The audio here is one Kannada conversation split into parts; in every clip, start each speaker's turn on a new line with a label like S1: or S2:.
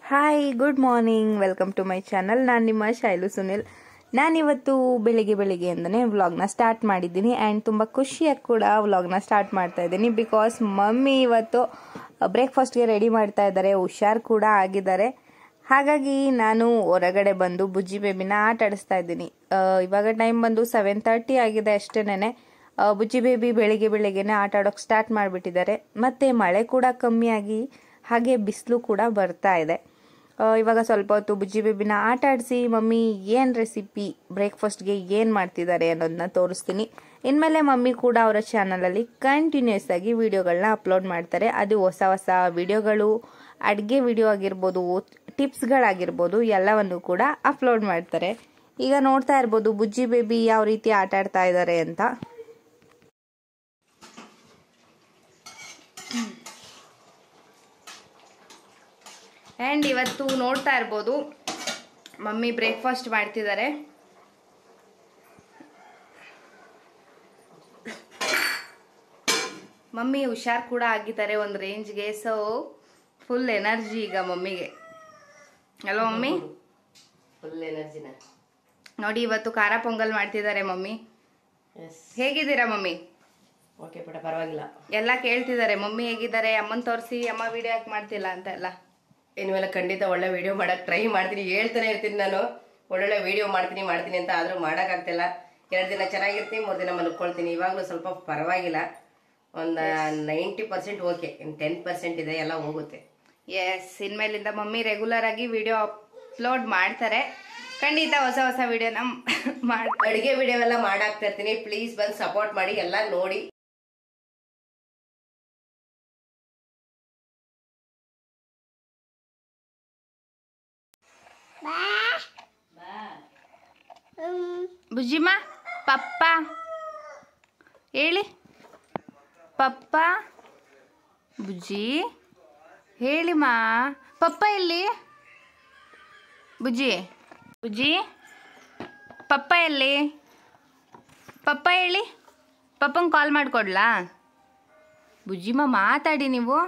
S1: hi good morning welcome to my channel ನಾನು ನಿಮ್ಮ ಶೈಲು ಸುನಿಲ್ ನಾನಿವತ್ತು ಬೆಳಿಗ್ಗೆ ಬೆಳಿಗ್ಗೆಯಿಂದನೇ ವ್ಲಾಗ್ನ ಸ್ಟಾರ್ಟ್ ಮಾಡಿದ್ದೀನಿ ಆ್ಯಂಡ್ ತುಂಬ ಖುಷಿಯಾಗಿ ಕೂಡ ವ್ಲಾಗ್ನ ಸ್ಟಾರ್ಟ್ ಮಾಡ್ತಾ ಇದ್ದೀನಿ ಬಿಕಾಸ್ ಮಮ್ಮಿ ಇವತ್ತು ಬ್ರೇಕ್ಫಾಸ್ಟ್ಗೆ ರೆಡಿ ಮಾಡ್ತಾ ಇದ್ದಾರೆ ಹುಷಾರ್ ಕೂಡ ಆಗಿದ್ದಾರೆ ಹಾಗಾಗಿ ನಾನು ಹೊರಗಡೆ ಬಂದು ಬುಜ್ಜಿ ಬೇಬಿನ ಆಟ ಆಡಿಸ್ತಾ ಇದ್ದೀನಿ ಆ, ಇವಾಗ ಟೈಮ್ ಬಂದು ಸೆವೆನ್ ತರ್ಟಿ ಆಗಿದೆ ಅಷ್ಟೇನೆ ಬುಜ್ಜಿ ಬೇಬಿ ಬೆಳಿಗ್ಗೆ ಬೆಳಿಗ್ಗೆನೆ ಆಟ ಆಡೋಕೆ ಸ್ಟಾರ್ಟ್ ಮಾಡಿಬಿಟ್ಟಿದ್ದಾರೆ ಮತ್ತು ಮಳೆ ಕೂಡ ಕಮ್ಮಿಯಾಗಿ ಹಾಗೆ ಬಿಸಿಲು ಕೂಡ ಬರ್ತಾ ಇದೆ ಆ, ಇವಾಗ ಸ್ವಲ್ಪ ಹೊತ್ತು ಬುಜ್ಜಿ ಬೇಬಿನ ಆಟ ಆಡಿಸಿ ಮಮ್ಮಿ ಏನು ರೆಸಿಪಿ ಬ್ರೇಕ್ಫಾಸ್ಟ್ಗೆ ಏನು ಮಾಡ್ತಿದ್ದಾರೆ ಅನ್ನೋದನ್ನ ತೋರಿಸ್ತೀನಿ ಇನ್ಮೇಲೆ ಮಮ್ಮಿ ಕೂಡ ಅವರ ಚಾನಲಲ್ಲಿ ಕಂಟಿನ್ಯೂಸ್ ಆಗಿ ವಿಡಿಯೋಗಳನ್ನ ಅಪ್ಲೋಡ್ ಮಾಡ್ತಾರೆ ಅದು ಹೊಸ ಹೊಸ ವಿಡಿಯೋಗಳು ಅಡುಗೆ ವಿಡಿಯೋ ಆಗಿರ್ಬೋದು ಟಿಪ್ಸ್ಗಳಾಗಿರ್ಬೋದು ಎಲ್ಲವನ್ನು ಕೂಡ ಅಪ್ಲೋಡ್ ಮಾಡ್ತಾರೆ ಈಗ ನೋಡ್ತಾ ಇರ್ಬೋದು ಬುಜ್ಜಿ ಬೇಬಿ ಯಾವ ರೀತಿ ಆಟ ಆಡ್ತಾ ಇದ್ದಾರೆ ಅಂತ ಆ್ಯಂಡ್ ಇವತ್ತು ನೋಡ್ತಾ ಇರ್ಬೋದು ಮಮ್ಮಿ ಬ್ರೇಕ್ಫಾಸ್ಟ್ ಮಾಡ್ತಿದ್ದಾರೆ ಮಮ್ಮಿ ಹುಷಾರ್ ಕೂಡ ಆಗಿದ್ದಾರೆ ಒಂದು ರೇಂಜ್ಗೆ ಸೊ ಫುಲ್ ಎನರ್ಜಿ ಈಗ ಮಮ್ಮಿಗೆ ಅಲ್ವಾ ಮಮ್ಮಿ
S2: ಫುಲ್ ಎನರ್ಜಿನ
S1: ನೋಡಿ ಇವತ್ತು ಖಾರ ಪೊಂಗಲ್ ಮಾಡ್ತಿದ್ದಾರೆ ಮಮ್ಮಿ
S2: ಎಸ್
S1: ಹೇಗಿದ್ದೀರಾ ಮಮ್ಮಿ
S2: ಓಕೆ ಪುಟ ಪರವಾಗಿಲ್ಲ
S1: ಎಲ್ಲ ಕೇಳ್ತಿದ್ದಾರೆ ಮಮ್ಮಿ ಹೇಗಿದ್ದಾರೆ ಅಮ್ಮನ್ ತೋರಿಸಿ ಅಮ್ಮ ವಿಡಿಯೋ ಯಾಕೆ ಮಾಡ್ತಿಲ್ಲ ಅಂತ ಎಲ್ಲ
S2: ಇನ್ಮೇಲೆ ಖಂಡಿತ ಒಳ್ಳೆ ವಿಡಿಯೋ ಮಾಡಕ್ ಟ್ರೈ ಮಾಡ್ತೀನಿ ಹೇಳ್ತಾನೆ ಇರ್ತೀನಿ ನಾನು ಒಳ್ಳೊಳ್ಳೆ ವಿಡಿಯೋ ಮಾಡ್ತೀನಿ ಮಾಡ್ತೀನಿ ಅಂತ ಆದ್ರೂ ಮಾಡೋಕ್ಕಾಗ್ತಿಲ್ಲ ಎರಡು ದಿನ ಚೆನ್ನಾಗಿರ್ತೀನಿ ಮೂರು ದಿನ ಮಲ್ಕೊಳ್ತೀನಿ ಇವಾಗಲೂ ಸ್ವಲ್ಪ ಪರವಾಗಿಲ್ಲ ಒಂದು ನೈಂಟಿ ಪರ್ಸೆಂಟ್ ಓಕೆ ಇನ್ನು ಟೆನ್ ಪರ್ಸೆಂಟ್ ಇದೆ ಎಲ್ಲ ಹೋಗುತ್ತೆ
S1: ಎಸ್ ಇನ್ಮೇಲಿಂದ ಮಮ್ಮಿ ರೆಗ್ಯುಲರ್ ಆಗಿ ವಿಡಿಯೋ ಅಪ್ಲೋಡ್ ಮಾಡ್ತಾರೆ ಖಂಡಿತ ಹೊಸ ಹೊಸ ವಿಡಿಯೋನ ಮಾಡ್
S2: ಅಡುಗೆ ವಿಡಿಯೋ ಎಲ್ಲ ಮಾಡಾಕ್ತಾ ಇರ್ತೀನಿ ಪ್ಲೀಸ್ ಬಂದು ಸಪೋರ್ಟ್ ಮಾಡಿ ಎಲ್ಲ ನೋಡಿ
S1: ಬುಜ್ಜಿಮ್ಮ ಪಪ್ಪ ಹೇಳಿ ಪಪ್ಪ ಬುಜ್ಜಿ ಹೇಳಿಮ್ಮ ಪಪ್ಪ ಎಲ್ಲಿ ಬುಜ್ಜಿ ಬುಜ್ಜಿ ಪಪ್ಪ ಎಲ್ಲಿ ಪಪ್ಪ ಹೇಳಿ ಪಪ್ಪಂಗೆ ಕಾಲ್ ಮಾಡಿಕೊಡ್ಲಾ ಬುಜ್ಜಿಮ್ಮ ಮಾತಾಡಿ ನೀವು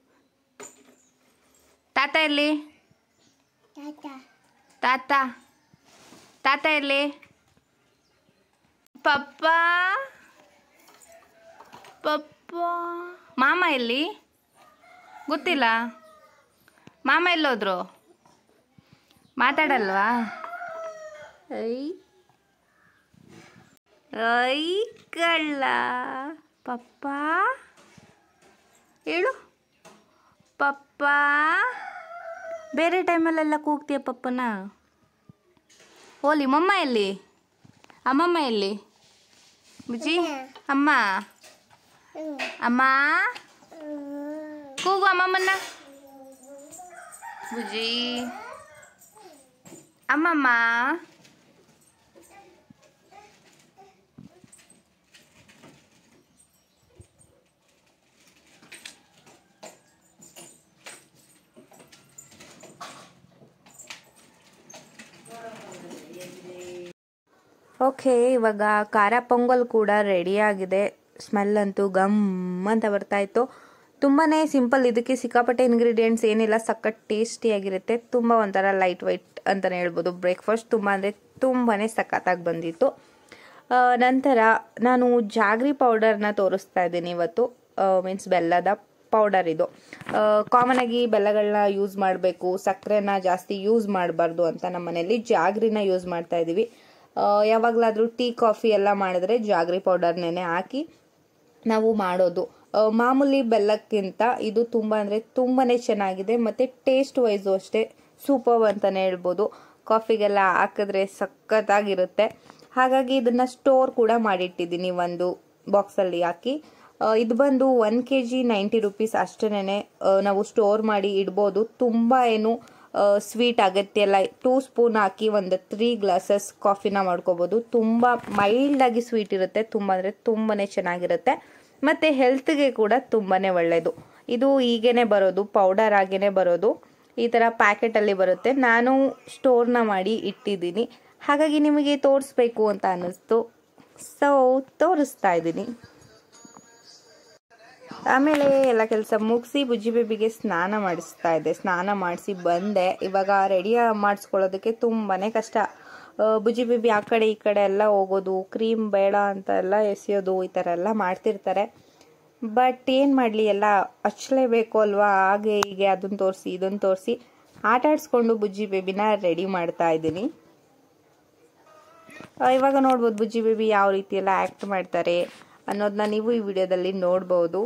S1: ತಾತ ಎಲ್ಲಿ ತಾತ ತಾತ ಎಲ್ಲಿ ಪಪ್ಪ ಪಪ್ಪ ಮಾಮ ಎಲ್ಲಿ ಗೊತ್ತಿಲ್ಲ ಮಾಮ ಎಲ್ಲೋದ್ರು ಮಾತಾಡಲ್ವಾ ಐ ಐ ಕಳ್ಳ ಪಪ್ಪ ಹೇಳು ಪಪ್ಪ ಬೇರೆ ಟೈಮಲ್ಲೆಲ್ಲ ಕೂಗ್ತೀಯ ಪಪ್ಪನ ಹೋಲಿ ಮಮ್ಮ ಎಲ್ಲಿ ಅಮ್ಮಮ್ಮ ಎಲ್ಲಿ ಬುಜ್ಜಿ ಅಮ್ಮ ಅಮ್ಮ ಕೂಗು ಅಮ್ಮಮ್ಮನ್ನ ಬುಜ್ಜಿ ಅಮ್ಮಮ್ಮ ಓಕೆ ಇವಾಗ ಖಾರ ಪೊಂಗಲ್ ಕೂಡ ರೆಡಿಯಾಗಿದೆ ಸ್ಮೆಲ್ ಅಂತೂ ಗಮ್ ಅಂತ ಬರ್ತಾ ಇತ್ತು ತುಂಬಾ ಸಿಂಪಲ್ ಇದಕ್ಕೆ ಸಿಕ್ಕಾಪಟ್ಟೆ ಇಂಗ್ರೀಡಿಯೆಂಟ್ಸ್ ಏನಿಲ್ಲ ಸಖತ್ ಟೇಸ್ಟಿಯಾಗಿರುತ್ತೆ ತುಂಬ ಒಂಥರ ಲೈಟ್ ವೈಟ್ ಅಂತಲೇ ಹೇಳ್ಬೋದು ಬ್ರೇಕ್ಫಾಸ್ಟ್ ತುಂಬ ಅಂದರೆ ತುಂಬಾ ಸಖತ್ತಾಗಿ ಬಂದಿತ್ತು ಆ, ನಂತರ ನಾನು ಜಾಗ್ರಿ ಪೌಡರ್ನ ತೋರಿಸ್ತಾ ಇದ್ದೀನಿ ಇವತ್ತು ಮೀನ್ಸ್ ಬೆಲ್ಲದ ಪೌಡರ್ ಇದು ಕಾಮನ್ ಆಗಿ ಬೆಲ್ಲಗಳನ್ನ ಯೂಸ್ ಮಾಡಬೇಕು ಸಕ್ಕರೆನ ಜಾಸ್ತಿ ಯೂಸ್ ಮಾಡಬಾರ್ದು ಅಂತ ನಮ್ಮ ಮನೆಯಲ್ಲಿ ಜಾಗ್ರಿನ ಯೂಸ್ ಮಾಡ್ತಾ ಇದ್ದೀವಿ ಯಾವಾಗಲಾದರೂ ಟೀ ಕಾಫಿ ಎಲ್ಲ ಮಾಡಿದ್ರೆ ಜಾಗ್ರಿ ಪೌಡರ್ನೇ ಹಾಕಿ ನಾವು ಮಾಡೋದು ಆ, ಮಾಮೂಲಿ ಬೆಲ್ಲಕ್ಕಿಂತ ಇದು ತುಂಬ ಅಂದರೆ ತುಂಬಾ ಚೆನ್ನಾಗಿದೆ ಮತ್ತು ಟೇಸ್ಟ್ ವೈಸು ಅಷ್ಟೇ ಸೂಪರ್ ಅಂತಲೇ ಹೇಳ್ಬೋದು ಕಾಫಿಗೆಲ್ಲ ಹಾಕಿದ್ರೆ ಸಖತ್ತಾಗಿರುತ್ತೆ ಹಾಗಾಗಿ ಇದನ್ನು ಸ್ಟೋರ್ ಕೂಡ ಮಾಡಿಟ್ಟಿದ್ದೀನಿ ಒಂದು ಬಾಕ್ಸಲ್ಲಿ ಹಾಕಿ ಆ, ಇದು ಬಂದು one K G ninety rupees ಅಷ್ಟೇನೆ ನಾವು ಸ್ಟೋರ್ ಮಾಡಿ ಇಡ್ಬೋದು ತುಂಬ ಏನು ಸ್ವೀಟ್ ಅಗತ್ಯ ಇಲ್ಲ ಟೂ ಸ್ಪೂನ್ ಹಾಕಿ ಒಂದು ತ್ರೀ ಗ್ಲಾಸಸ್ ಕಾಫಿನ ಮಾಡ್ಕೋಬೋದು ತುಂಬ ಮೈಲ್ಡಾಗಿ ಸ್ವೀಟ್ ಇರುತ್ತೆ ತುಂಬ ಅಂದರೆ ತುಂಬಾ ಚೆನ್ನಾಗಿರುತ್ತೆ ಮತ್ತು ಹೆಲ್ತ್ಗೆ ಕೂಡ ತುಂಬಾ ಒಳ್ಳೆಯದು ಇದು ಹೀಗೇನೆ ಬರೋದು ಪೌಡರ್ ಆಗೇನೆ ಬರೋದು ಈ ಥರ ಪ್ಯಾಕೆಟಲ್ಲಿ ಬರುತ್ತೆ ನಾನು ಸ್ಟೋರ್ನ ಮಾಡಿ ಇಟ್ಟಿದ್ದೀನಿ ಹಾಗಾಗಿ ನಿಮಗೆ ತೋರಿಸ್ಬೇಕು ಅಂತ ಅನ್ನಿಸ್ತು ಸೊ ತೋರಿಸ್ತಾ ಇದ್ದೀನಿ ಆಮೇಲೆ ಎಲ್ಲ ಕೆಲಸ ಮುಗಿಸಿ ಬುಜ್ಜಿ ಬೇಬಿಗೆ ಸ್ನಾನ ಮಾಡಿಸ್ತಾ ಇದ್ದೆ ಸ್ನಾನ ಮಾಡಿಸಿ ಬಂದೆ ಇವಾಗ ರೆಡಿ ಮಾಡಿಸ್ಕೊಳ್ಳೋದಕ್ಕೆ ತುಂಬಾ ಕಷ್ಟ ಆ, ಬುಜ್ಜಿ ಬೇಬಿ ಆ ಕಡೆ ಈ ಕಡೆ ಎಲ್ಲ ಹೋಗೋದು ಕ್ರೀಮ್ ಬೇಡ ಅಂತ ಎಲ್ಲ ಎಸೆಯೋದು ಈ ಥರ ಎಲ್ಲ ಮಾಡ್ತಿರ್ತಾರೆ ಬಟ್ ಏನು ಮಾಡಲಿ ಎಲ್ಲ ಹಚ್ಚಲೇಬೇಕು ಅಲ್ವಾ ಹಾಗೆ ಹೀಗೆ ಅದನ್ನು ತೋರಿಸಿ ಇದನ್ನು ತೋರಿಸಿ ಆಟ ಆಡಿಸ್ಕೊಂಡು ಬುಜ್ಜಿ ಬೇಬಿನ ರೆಡಿ ಮಾಡ್ತಾ ಇದ್ದೀನಿ ಆ, ಇವಾಗ ನೋಡ್ಬೋದು ಬುಜ್ಜಿ ಬೇಬಿ ಯಾವ ರೀತಿ ಎಲ್ಲ ಆ್ಯಕ್ಟ್ ಮಾಡ್ತಾರೆ ಅನ್ನೋದನ್ನ ನೀವು ಈ ವಿಡಿಯೋದಲ್ಲಿ ನೋಡ್ಬೋದು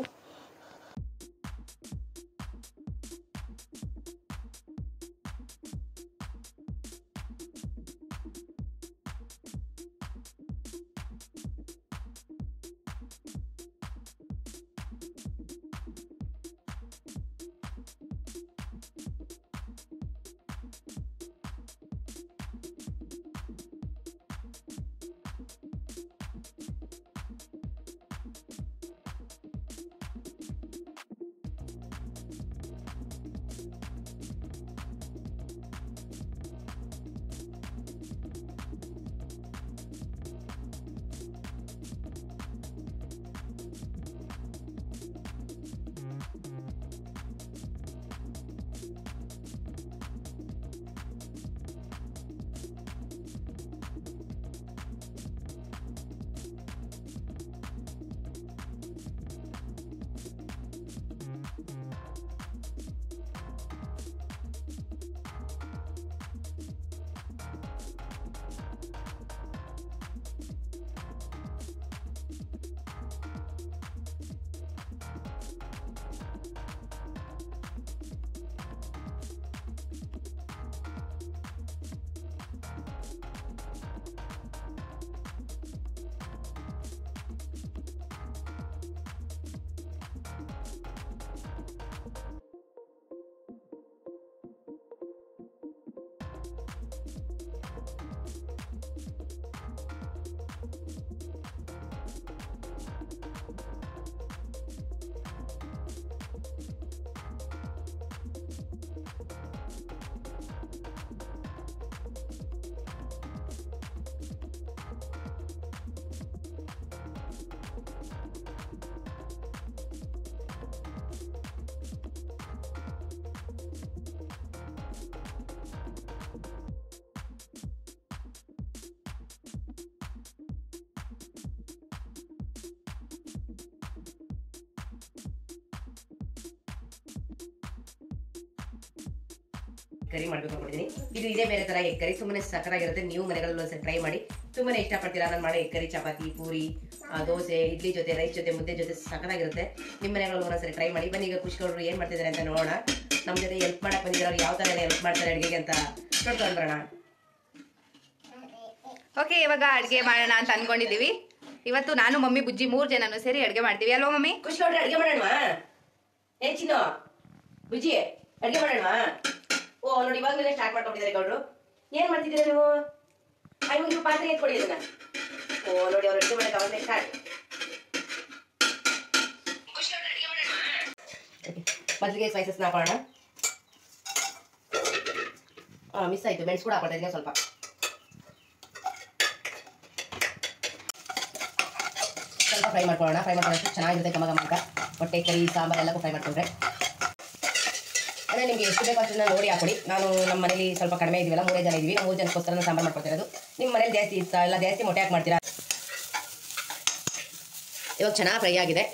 S2: ಕರಿ ಮಾಡ್ಬೇಕು ಅನ್ಕೊಂಡಿದ್ದೀನಿ ಇದು ಇದೇ ಬೇರೆ ತರ ಎಗ್ ಕರಿ ಸುಮ್ಮನೆ ಸಕ್ಕರಾಗಿರುತ್ತೆ ನೀವು ಮನೆಗಳಲ್ಲಿ ಒಂದ್ಸರಿ ಟ್ರೈ ಮಾಡಿ ತುಂಬಾನೇ ಇಷ್ಟಪಡ್ತೀರಾ ನಾನು ಮಾಡೋ ಎಗ್ ಕರಿ ಚಪಾತಿ ಪೂರಿ ಆ, ದೋಸೆ ಇಡ್ಲಿ ಜೊತೆ ರೈಸ್ ಜೊತೆ ಮುದ್ದೆ ಜೊತೆ ಸಕ್ಕರಾಗಿರುತ್ತೆ ನಿಮ್ಮ ಮನೆಗಳಲ್ಲಿ ಒಂದೊಂದ್ಸರಿ ಟ್ರೈ ಮಾಡಿ ಬನ್ನಿ ಈಗ ಖುಷಿಗೌಡರು ಏನ್ ಮಾಡ್ತಿದ್ದಾರೆ ಅಂತ ನೋಡೋಣ ನಮ್ಮ ಜೊತೆ ಹೆಲ್ಪ್ ಮಾಡಕ್ ಬಂದಿದ್ದಾರೆ ಯಾವ ತರ ಹೆಲ್ಪ್ ಮಾಡ್ತಾರೆ ಅಡುಗೆಗೆ ಅಂತ ನೋಡ್ಕೊಂಡು ಬರೋಣ
S1: ಓಕೆ ಇವಾಗ ಅಡುಗೆ ಮಾಡೋಣ ಅಂತ ಅನ್ಕೊಂಡಿದೀವಿ ಇವತ್ತು ನಾನು ಮಮ್ಮಿ ಬುಜ್ಜಿ ಮೂರು ಜನನು ಸೇರಿ ಅಡುಗೆ ಮಾಡ್ತೀವಿ ಅಲ್ವಾ ಮಮ್ಮಿ
S2: ಖುಷಿಗೌಡ್ರೆ ಅಡುಗೆ ಮಾಡೋಣವಾ ಏ ಚಿನ್ನು ಬುಜ್ಜಿ ಅಡುಗೆ ಮಾಡೋಣವಾ ಓ ನೋಡಿ ಇವಾಗಲೇ ಸ್ಟಾರ್ಟ್ ಮಾಡ್ಕೊಂಡಿದ್ದಾರೆ ಗೌಡ್ರು ಏನ್ ಮಾಡ್ತಿದ್ದೀರಾ ನೀವು ಆ, ಇವಾಗ ನೀವು ಪಾತ್ರೆ ಎತ್ಕೊಡಿ ಇದನ್ನ ಓ ನೋಡಿ ಅವ್ರು ಅಡುಗೆ ಮಾಡಕ್ಕೆ ಅವಾಗಲೇ ಸ್ಟಾರ್ಟ್ ಮೊದಲಿಗೆ ಸ್ಪೈಸಸ್ನ ಹಾಕೋಣ ಹಾಂ ಮಿಸ್ ಆಯ್ತು ಮೆಣಸು ಕೂಡ ಹಾಕೊಳ್ತಾ ಇದ್ದೀನಿ ಸ್ವಲ್ಪ ಸ್ವಲ್ಪ ಫ್ರೈ ಮಾಡ್ಕೊಳ್ಳೋಣ ಫ್ರೈ ಮಾಡ್ಕೊಳ್ಳೋಷ್ಟು ಚೆನ್ನಾಗಿರುತ್ತೆ ಘಮ ಘಮ ಅಂತ ಹೊಟ್ಟೆ ಕರಿ ಸಾಂಬಾರ್ ಎಲ್ಲಕ್ಕೂ ಫ್ರೈ ಮಾಡ್ಕೊಂಡ್ರೆ ಅದೇ ನಿಮಗೆ ಎಷ್ಟು ಬೇಕು ಅಷ್ಟನ್ನ ನೋಡಿ ಹಾಕೊಡಿ ನಾನು ನಮ್ಮ ಮನೇಲಿ ಸ್ವಲ್ಪ ಕಡಿಮೆ ಇದೀವಲ್ಲ ಮೂರೇ ಜನ ಇದೀವಿ ಮೂರು ಜನಕ್ಕೋಸ್ಕರ ನಾನು ಸಾಂಬಾರು ಮಾಡ್ಕೊತಿರೋದು ನಿಮ್ಮ ಮನೇಲಿ ಜಾಸ್ತಿ ಇತ್ತ ಎಲ್ಲ ಜಾಸ್ತಿ ಮೊಟ್ಟೆ ಹಾಕಿ ಮಾಡ್ತೀರಾ ಇವಾಗ ಚೆನ್ನಾಗಿ ಫ್ರೈ ಆಗಿದೆ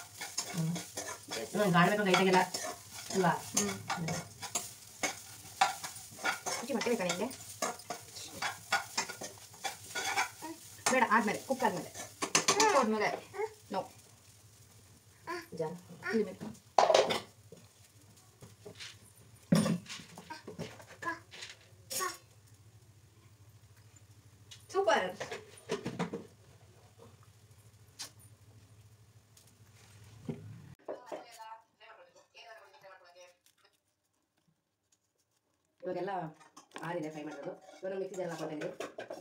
S2: ನಾನು ಕಾಣಬೇಕು ಗೈಟಾಗಿಲ್ಲ ಅಲ್ವಾ
S1: ಬುಜ್ಜಿ ಮೊಟ್ಟೆ ಬೇಕಾ ನಿಮಗೆ ಬೇಡ ಆದ್ಮೇಲೆ ಕುಕ್ ಆದ್ಮೇಲೆ ಕುಕ್ ಆದ್ಮೇಲೆ ನೋ
S2: ಜಾನ
S1: ಸೂಪರ್
S2: ಇವಾಗೆಲ್ಲ ಆರಿದೆ ಫ್ರೈ ಮಾಡೋದು ಇವಾಗ ಮಿಕ್ಸಿ ಜಾರ್ ಹಾಕೊಳ್ತಾ ಇದ್ದೀನಿ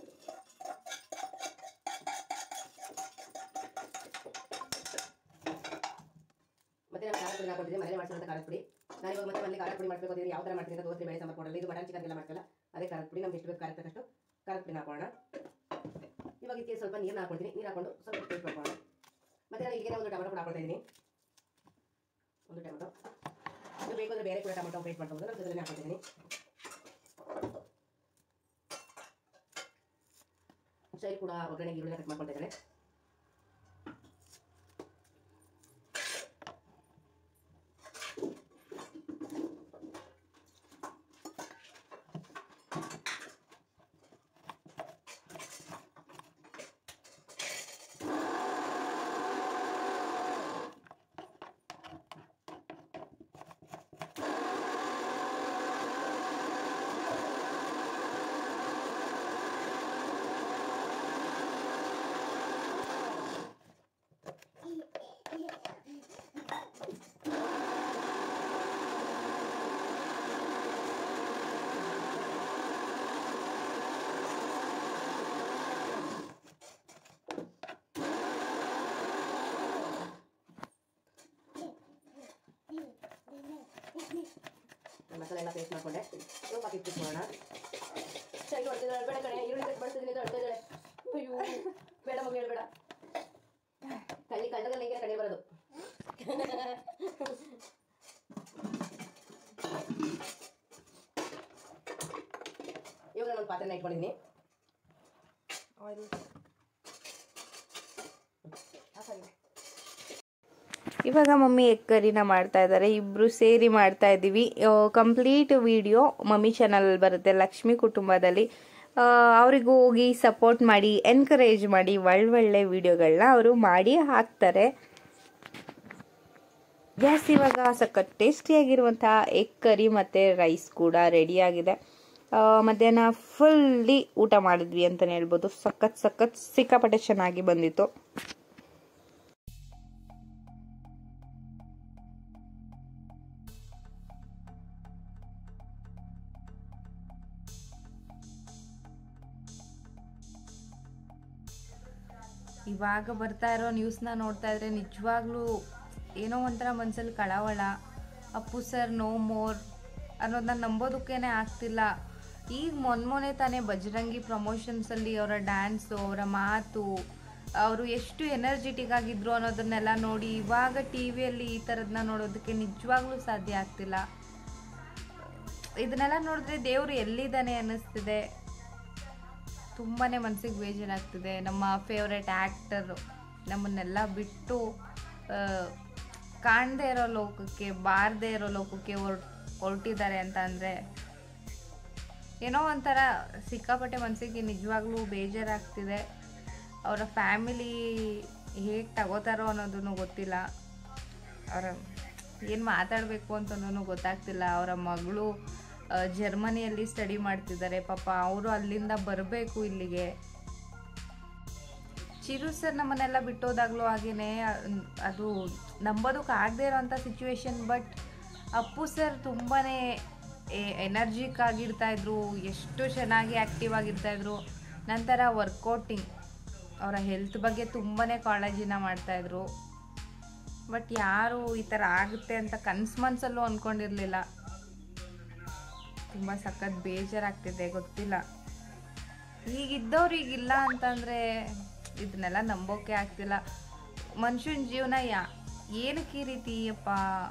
S2: ಮತ್ತೆ ನಾನು ಖಾರ ಪುಡಿ ಹಾಕೊಂಡಿದ್ದೀನಿ ಮನೇಲಿ ಮಾಡಿಸಿದಂಥ ಖಾರದ ಪುಡಿ ನಾನು ಇವಾಗ ಮತ್ತೆ ಮನೇಲಿ ಖಾರದ ಪುಡಿ ಮಾಡಬೇಕು ಅಂದ್ರೆ ಯಾವ ಥರ ಮಾಡ್ತೀನಿ ಅಂತ ದೋಸೆ ಬೇಳೆ ಸಾಂಬಾರು ಕೊಡಲ್ಲ ಇದು ಮಟನ್ ಚಿಕನ್ ಎಲ್ಲ ಮಾಡ್ತಲ್ಲ ಅದೇ ಖಾರದ ಪುಡಿ ನಮ್ಗೆ ಎಷ್ಟು ಬೇಕು ಖಾರ ತಕ್ಕಷ್ಟು ಖಾರದ ಪುಡಿ ಹಾಕೋಣ ಇವಾಗ ಇದಕ್ಕೆ ಸ್ವಲ್ಪ ನೀರು ಹಾಕೊಳ್ತೀನಿ ನೀರು ಹಾಕೊಂಡು ಸ್ವಲ್ಪ ಟೇಸ್ಟ್ ಮಾಡ್ಕೊಳ್ಳೋಣ ಮತ್ತೆ ನಾನು ಇಲ್ಲಿಗೆ ಒಂದು ಟೊಮೆಟೊ ಕೂಡ ಹಾಕೊಳ್ತಾ ಇದ್ದೀನಿ ಒಂದು ಟೊಮೆಟೊ ಇದು ಬೇಕು ಅಂದರೆ ಬೇರೆ ಕೂಡ ಟೊಮೆಟೊ ವೇಟ್ ಮಾಡ್ಕೊಬೋದು ನಾನು ಇದರಲ್ಲಿ ಹಾಕೊತೀನಿ ಸೈಡ್ ಕೂಡ ಒಗ್ಗರಣೆಗೆ ಈರುಳ್ಳಿ ಕಟ್ ಮಾಡ್ಕೊಳ್ತಾ ಇದ್ದಾರೆ ಮಸಾಲೆ ಎಲ್ಲ ಪೇಸ್ಟ್ ಮಾಡ್ಕೊಂಡೆ ಇವಾಗ ಪಾಕಿ ಮಾಡೋಣ ಸರಿ ಹೊಡ್ತಿದ್ದಾಳೆ ಬೇಡ ಕಣೆ ಈರುಳ್ಳಿ ಕಟ್ ಮಾಡ್ತಿದ್ದೀನಿ ಅಂತ ಹೊಡ್ತಾ ಇದ್ದಾಳೆ ಅಯ್ಯೋ ಬೇಡ ಮಗು ಹೇಳ್ಬೇಡ ಕಳ್ಳಿ ಕಳ್ಳದಲ್ಲಿ ಹೆಂಗೆ ಕಡೆ ಬರೋದು ಇವಾಗ ನಾನು ಒಂದು ಪಾತ್ರೆನ ಇಟ್ಕೊಂಡಿದ್ದೀನಿ
S1: ಇವಾಗ ಮಮ್ಮಿ ಎಗ್ ಕರಿನ ಮಾಡ್ತಾ ಇದ್ದಾರೆ ಇಬ್ರು ಸೇರಿ ಮಾಡ್ತಾ ಇದ್ದೀವಿ ಕಂಪ್ಲೀಟ್ ವಿಡಿಯೋ ಮಮ್ಮಿ ಚಾನಲ್ ಬರುತ್ತೆ ಲಕ್ಷ್ಮಿ ಕುಟುಂಬದಲ್ಲಿ ಆ, ಅವ್ರಿಗೂ ಹೋಗಿ ಸಪೋರ್ಟ್ ಮಾಡಿ ಎನ್ಕರೇಜ್ ಮಾಡಿ ಒಳ್ಳೊಳ್ಳೆ ವಿಡಿಯೋಗಳನ್ನ ಅವರು ಮಾಡಿ ಹಾಕ್ತಾರೆ ಗ್ಯಾಸ್ ಇವಾಗ ಸಖತ್ ಟೇಸ್ಟಿಯಾಗಿರುವಂತಹ ಎಗ್ ಕರಿ ಮತ್ತು ರೈಸ್ ಕೂಡ ರೆಡಿಯಾಗಿದೆ ಮಧ್ಯಾಹ್ನ ಫುಲ್ಲಿ ಊಟ ಮಾಡಿದ್ವಿ ಅಂತಲೇ ಹೇಳ್ಬೋದು ಸಖತ್ ಸಖತ್ ಸಿಕ್ಕಾಪಟ್ಟೆ ಚೆನ್ನಾಗಿ ಬಂದಿತ್ತು ಇವಾಗ ಬರ್ತಾ ಇರೋ ನ್ಯೂಸ್ನ ನೋಡ್ತಾ ಇದ್ರೆ ನಿಜವಾಗ್ಲೂ ಏನೋ ಒಂಥರ ಮನ್ಸಲ್ಲಿ ಕಳವಳ ಅಪ್ಪು ಸರ್ ನೋ ಮೋರ್ ಅನ್ನೋದನ್ನ ನಂಬೋದಕ್ಕೇನೆ ಆಗ್ತಿಲ್ಲ ಈಗ ಮೊನ್ಮೊನೆ ತಾನೇ ಬಜರಂಗಿ ಪ್ರಮೋಷನ್ಸಲ್ಲಿ ಅವರ ಡ್ಯಾನ್ಸು ಅವರ ಮಾತು ಅವರು ಎಷ್ಟು ಎನರ್ಜೆಟಿಕ್ ಆಗಿದ್ರು ಅನ್ನೋದನ್ನೆಲ್ಲ ನೋಡಿ ಇವಾಗ ಟಿ ವಿಯಲ್ಲಿ ಈ ಥರದನ್ನ ನೋಡೋದಕ್ಕೆ ನಿಜವಾಗ್ಲೂ ಸಾಧ್ಯ ಆಗ್ತಿಲ್ಲ ಇದನ್ನೆಲ್ಲ ನೋಡಿದ್ರೆ ದೇವರು ಎಲ್ಲಿದ್ದಾನೆ ಅನ್ನಿಸ್ತಿದೆ ತುಂಬಾ ಮನಸ್ಸಿಗೆ ಬೇಜಾರಾಗ್ತಿದೆ ನಮ್ಮ ಫೇವ್ರೆಟ್ ಆ್ಯಕ್ಟರು ನಮ್ಮನ್ನೆಲ್ಲ ಬಿಟ್ಟು ಕಾಣದೇ ಇರೋ ಲೋಕಕ್ಕೆ ಬಾರದೇ ಇರೋ ಲೋಕಕ್ಕೆ ಹೊರ್ ಹೊರಟಿದ್ದಾರೆ ಅಂತ ಅಂದರೆ ಏನೋ ಒಂಥರ ಸಿಕ್ಕಾಪಟ್ಟೆ ಮನಸ್ಸಿಗೆ ನಿಜವಾಗ್ಲೂ ಬೇಜಾರಾಗ್ತಿದೆ ಅವರ ಫ್ಯಾಮಿಲಿ ಹೇಗೆ ತಗೋತಾರೋ ಅನ್ನೋದನ್ನು ಗೊತ್ತಿಲ್ಲ ಅವರ ಏನು ಮಾತಾಡಬೇಕು ಅಂತನೂ ಗೊತ್ತಾಗ್ತಿಲ್ಲ ಅವರ ಮಗಳು ಆ, ಜರ್ಮನಿಯಲ್ಲಿ ಸ್ಟಡಿ ಮಾಡ್ತಿದ್ದಾರೆ ಪಾಪ ಅವರು ಅಲ್ಲಿಂದ ಬರಬೇಕು ಇಲ್ಲಿಗೆ ಚಿರು ಸರ್ ನಮ್ಮನ್ನೆಲ್ಲ ಬಿಟ್ಟೋದಾಗ್ಲೂ ಹಾಗೇನೆ ಅ- ಅದು ನಂಬೋದಕ್ಕೆ ಆಗದೆ ಇರೋಂಥ ಸಿಚುವೇಶನ್ ಬಟ್ ಅಪ್ಪು ಸರ್ ತುಂಬಾ ಎನರ್ಜಿಕ್ ಆಗಿರ್ತಾ ಇದ್ರು ಎಷ್ಟು ಚೆನ್ನಾಗಿ ಆ್ಯಕ್ಟಿವ್ ಆಗಿರ್ತಾ ಇದ್ರು ನಂತರ ವರ್ಕೌಟಿಂಗ್ ಅವರ ಹೆಲ್ತ್ ಬಗ್ಗೆ ತುಂಬಾ ಕಾಳಜಿನ ಮಾಡ್ತಾಯಿದ್ರು ಬಟ್ ಯಾರು ಈ ಥರ ಆಗುತ್ತೆ ಅಂತ ಕನ್ಸು ಮನಸ್ಸಲ್ಲೂ ಅಂದ್ಕೊಂಡಿರಲಿಲ್ಲ ತುಂಬ ಸಖತ್ ಬೇಜಾರಾಗ್ತಿದೆ ಗೊತ್ತಿಲ್ಲ ಈಗಿದ್ದವ್ರು ಈಗಿಲ್ಲ ಅಂತಂದರೆ ಇದನ್ನೆಲ್ಲ ನಂಬೋಕೆ ಆಗ್ತಿಲ್ಲ ಮನುಷ್ಯನ ಜೀವನ ಯಾ ಏನಕ್ಕೆ ಈ ರೀತಿ ಅಪ್ಪ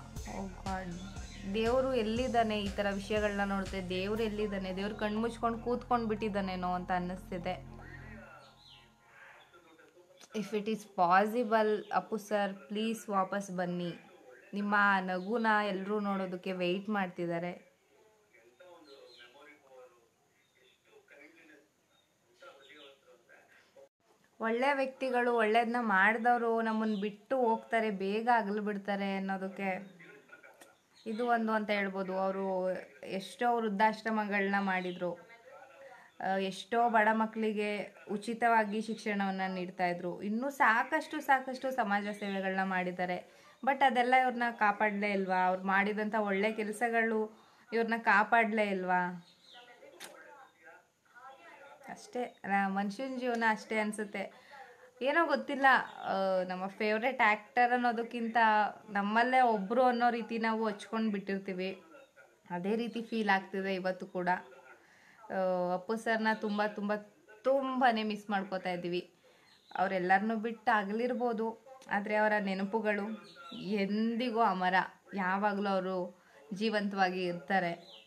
S1: ದೇವರು ಎಲ್ಲಿದ್ದಾನೆ ಈ ಥರ ವಿಷಯಗಳನ್ನ ನೋಡುತ್ತೆ ದೇವ್ರು ಎಲ್ಲಿದ್ದಾನೆ ದೇವ್ರು ಕಣ್ಣು ಮುಚ್ಕೊಂಡು ಕೂತ್ಕೊಂಡು ಬಿಟ್ಟಿದ್ದಾನೇನೋ ಅಂತ ಅನ್ನಿಸ್ತಿದೆ if it is possible Appu sir please ವಾಪಸ್ ಬನ್ನಿ ನಿಮ್ಮ ನಗುನ ಎಲ್ಲರೂ ನೋಡೋದಕ್ಕೆ ವೆಯ್ಟ್ ಮಾಡ್ತಿದ್ದಾರೆ ಒಳ್ಳೆ ವ್ಯಕ್ತಿಗಳು ಒಳ್ಳೇದನ್ನ ಮಾಡಿದವರು ನಮ್ಮನ್ನು ಬಿಟ್ಟು ಹೋಗ್ತಾರೆ ಬೇಗ ಅಗಲು ಬಿಡ್ತಾರೆ ಅನ್ನೋದಕ್ಕೆ ಇದು ಒಂದು ಅಂತ ಹೇಳ್ಬೋದು ಅವರು ಎಷ್ಟೋ ವೃದ್ಧಾಶ್ರಮಗಳನ್ನ ಮಾಡಿದರು ಆ, ಎಷ್ಟೋ ಬಡ ಮಕ್ಕಳಿಗೆ ಉಚಿತವಾಗಿ ಶಿಕ್ಷಣವನ್ನು ನೀಡ್ತಾ ಇದ್ರು ಇನ್ನೂ ಸಾಕಷ್ಟು ಸಾಕಷ್ಟು ಸಮಾಜ ಸೇವೆಗಳನ್ನ ಮಾಡಿದ್ದಾರೆ ಬಟ್ ಅದೆಲ್ಲ ಇವ್ರನ್ನ ಕಾಪಾಡಲೇ ಇಲ್ವಾ ಅವ್ರು ಮಾಡಿದಂಥ ಒಳ್ಳೆ ಕೆಲಸಗಳು ಇವ್ರನ್ನ ಕಾಪಾಡಲೇ ಇಲ್ವಾ ಅಷ್ಟೇ ಮನುಷ್ಯನ ಜೀವನ ಅಷ್ಟೇ ಅನಿಸುತ್ತೆ ಏನೋ ಗೊತ್ತಿಲ್ಲ ಆ, ನಮ್ಮ ಫೇವ್ರೆಟ್ ಆ್ಯಕ್ಟರ್ ಅನ್ನೋದಕ್ಕಿಂತ ನಮ್ಮಲ್ಲೇ ಒಬ್ಬರು ಅನ್ನೋ ರೀತಿ ನಾವು ಹಚ್ಕೊಂಡು ಬಿಟ್ಟಿರ್ತೀವಿ ಅದೇ ರೀತಿ ಫೀಲ್ ಆಗ್ತಿದೆ ಇವತ್ತು ಕೂಡ ಆ, ಅಪ್ಪು ಸರ್ನ ತುಂಬ ತುಂಬ ತುಂಬಾ ಮಿಸ್ ಮಾಡ್ಕೋತಾ ಇದ್ದೀವಿ ಅವರೆಲ್ಲರನ್ನೂ ಬಿಟ್ಟು ಆಗಲಿರ್ಬೋದು ಆದರೆ ಅವರ ನೆನಪುಗಳು ಎಂದಿಗೂ ಅಮರ ಯಾವಾಗಲೂ ಅವರು ಜೀವಂತವಾಗಿ ಇರ್ತಾರೆ